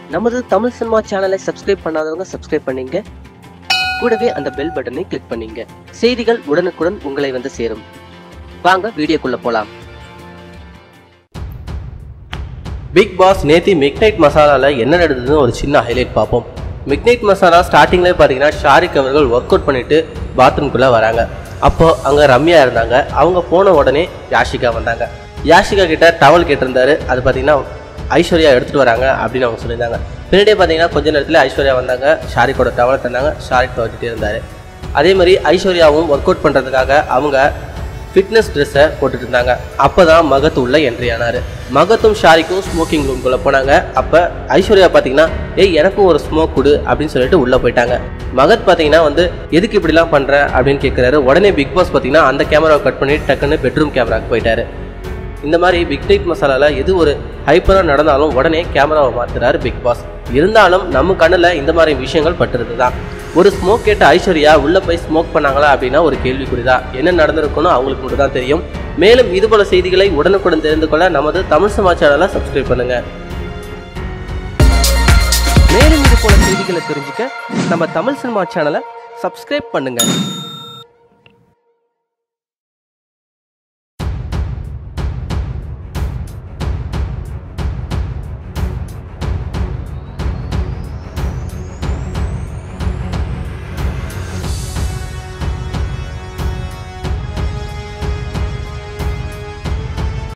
நமது தமிழ் சினிமா சேனலை சப்ஸ்கிரைப் பண்ணாதவங்க சப்ஸ்கிரைப் பண்ணீங்க கூடவே அந்த பெல் பட்டனை கிளிக் பண்ணீங்க செய்திகள் உடனுக்குடன் உங்களை வந்து சேரும் வாங்க வீடியோக்குள்ள போலாம் பிக் பாஸ் நேத்தி மிட் நைட் மசாலால என்ன நடந்ததுன்னு ஒரு சின்ன ஹைலைட் பார்ப்போம் மிட் நைட் மசாலா ஸ்டார்டிங்லேயே பார்த்தீங்கன்னா ஷாரிக் அவர்கள் ஒர்க் அவுட் பண்ணிட்டு பாத்ரூம்குள்ளே வராங்க அப்போ அங்கே ரம்யா இருந்தாங்க அவங்க போன உடனே யாஷிகா வந்தாங்க யாஷிகா கிட்ட டவல் கேட்டிருந்தாரு அது பார்த்தீங்கன்னா ஐஸ்வர்யா எடுத்துட்டு வராங்க அப்படின்னு அவங்க சொல்லியிருந்தாங்க பின்னாடியே பார்த்தீங்கன்னா கொஞ்ச நேரத்தில் ஐஸ்வர்யா வந்தாங்க ஷாரிக்கோட டவலை தந்தாங்க ஷாரிக் துவட்டிட்டே இருந்தார் அதே மாதிரி ஐஸ்வர்யாவும் ஒர்க் அவுட் பண்ணுறதுக்காக அவங்க ஃபிட்னஸ் ட்ரெஸ்ஸை போட்டுட்டு இருந்தாங்க அப்போ தான் மகத் உள்ள என்ட்ரி ஆனார் மகத்தும் ஷாரிக்கும் ஸ்மோக்கிங் ரூம்குள்ளே போனாங்க அப்போ ஐஸ்வர்யா பார்த்தீங்கன்னா ஏய் எனக்கும் ஒரு ஸ்மோக் கொடு அப்படின்னு சொல்லிட்டு உள்ளே போயிட்டாங்க மகத் பார்த்தீங்கன்னா வந்து எதுக்கு இப்படிலாம் பண்ணுற அப்படின்னு கேட்குறாரு உடனே பிக் பாஸ் பார்த்தீங்கன்னா அந்த கேமராவை கட் பண்ணி டக்குன்னு பெட்ரூம் கேமராக்கு போயிட்டாரு இந்த மாதிரி பிக் நைட் மசாலால எது ஒரு ஹைப்பராக நடந்தாலும் உடனே கேமராவை மாத்துறாரு பிக் பாஸ் இருந்தாலும் நம்ம கண்ணில் இந்த மாதிரி விஷயங்கள் பட்டுறது தான் ஒரு ஸ்மோக் கேட்ட ஐஸ்வர்யா உள்ள போய் ஸ்மோக் பண்ணாங்களா அப்படின்னா ஒரு கேள்விக்குறிதான் என்ன நடந்திருக்குன்னு அவங்களுக்கு மட்டும் தான் தெரியும் மேலும் இது போல செய்திகளை உடனுக்குடன் தெரிந்து கொள்ள நமது தமிழ் சமா சேனலை சப்ஸ்கிரைப் பண்ணுங்க மேலும் இது போல செய்திகளை தெரிஞ்சுக்க நம்ம தமிழ் சினிமா சேனலை சப்ஸ்கிரைப் பண்ணுங்க